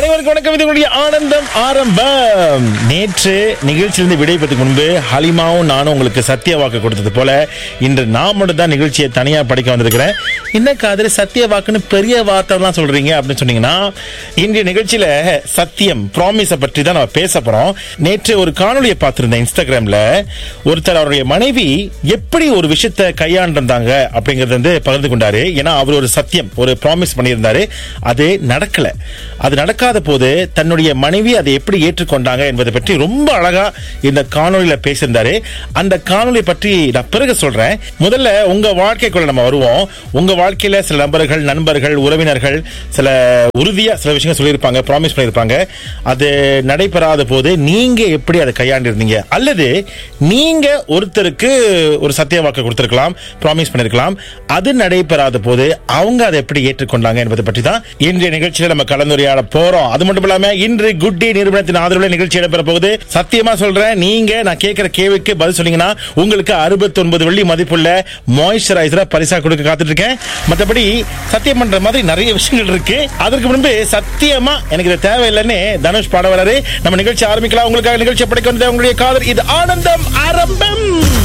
அனைவருக்கும் வணக்கம் இது உங்களுடைய ஆனந்தம் ஆரம்பம் நேற்று நிகழ்ச்சியிலிருந்து விடைபெறதுக்கு முன்பு ஹலிமாவும் நானும் உங்களுக்கு சத்திய வாக்கு கொடுத்தது போல இன்று நான் மட்டும் தான் நிகழ்ச்சியை தனியா படிக்க வந்திருக்கிறேன் என்ன காதல் சத்திய வாக்குன்னு பெரிய வார்த்தைலாம் சொல்றீங்க அப்படின்னு சொன்னீங்கன்னா இன்றைய நிகழ்ச்சியில சத்தியம் ப்ராமிஸ பற்றி தான் நம்ம பேச போறோம் நேற்று ஒரு காணொலியை பார்த்திருந்தேன் இன்ஸ்டாகிராம்ல ஒருத்தர் அவருடைய மனைவி எப்படி ஒரு விஷயத்தை கையாண்டிருந்தாங்க அப்படிங்கறது வந்து பகிர்ந்து கொண்டாரு ஏன்னா அவர் ஒரு சத்தியம் ஒரு ப்ராமிஸ் பண்ணியிருந்தாரு அது நடக்கல அது நடக்காத போது தன்னுடைய மனைவி அதை எப்படி ஏற்றுக்கொண்டாங்க என்பதை பற்றி ரொம்ப அழகா இந்த காணொலியில பேசியிருந்தாரு அந்த காணொலி பற்றி நான் பிறகு சொல்றேன் முதல்ல உங்க வாழ்க்கைக்குள்ள நம்ம வருவோம் உங்க வாழ்க்கையில சில நபர்கள் நண்பர்கள் உறவினர்கள் சில உறுதியா சில விஷயங்கள் சொல்லியிருப்பாங்க ப்ராமிஸ் பண்ணியிருப்பாங்க அது நடைபெறாத போது நீங்க எப்படி அதை கையாண்டிருந்தீங்க அல்லது நீங்க ஒருத்தருக்கு ஒரு சத்திய வாக்கு கொடுத்திருக்கலாம் ப்ராமிஸ் பண்ணிருக்கலாம் அது நடைபெறாத போது அவங்க அதை எப்படி ஏற்றுக்கொண்டாங்க என்பதை பற்றி தான் இன்றைய நிகழ்ச்சியில நம்ம கலந்துரையாட போறோம் அது மட்டும் இல்லாம இன்று குட் டே நிறுவனத்தின் ஆதரவுல நிகழ்ச்சி இடம்பெற போகுது சத்தியமா சொல்றேன் நீங்க நான் கேட்கிற கேள்விக்கு பதில் சொன்னீங்கன்னா உங்களுக்கு 69 வெள்ளி மதிப்புள்ள மாய்ஸ்சரைசரை பரிசா கொடுக்க காத்துட்டு இருக்கேன் மற்றபடி சத்தியம் பண்ற மாதிரி நிறைய விஷயங்கள் இருக்கு அதற்கு முன்பு சத்தியமா எனக்கு இது தேவையில்லைன்னு தனுஷ் பாட வராரு நம்ம நிகழ்ச்சி ஆரம்பிக்கலாம் உங்களுக்காக நிகழ்ச்சி படைக்க வந்தது உங்களுடைய காதல் இது ஆனந்தம் ஆரம்பம்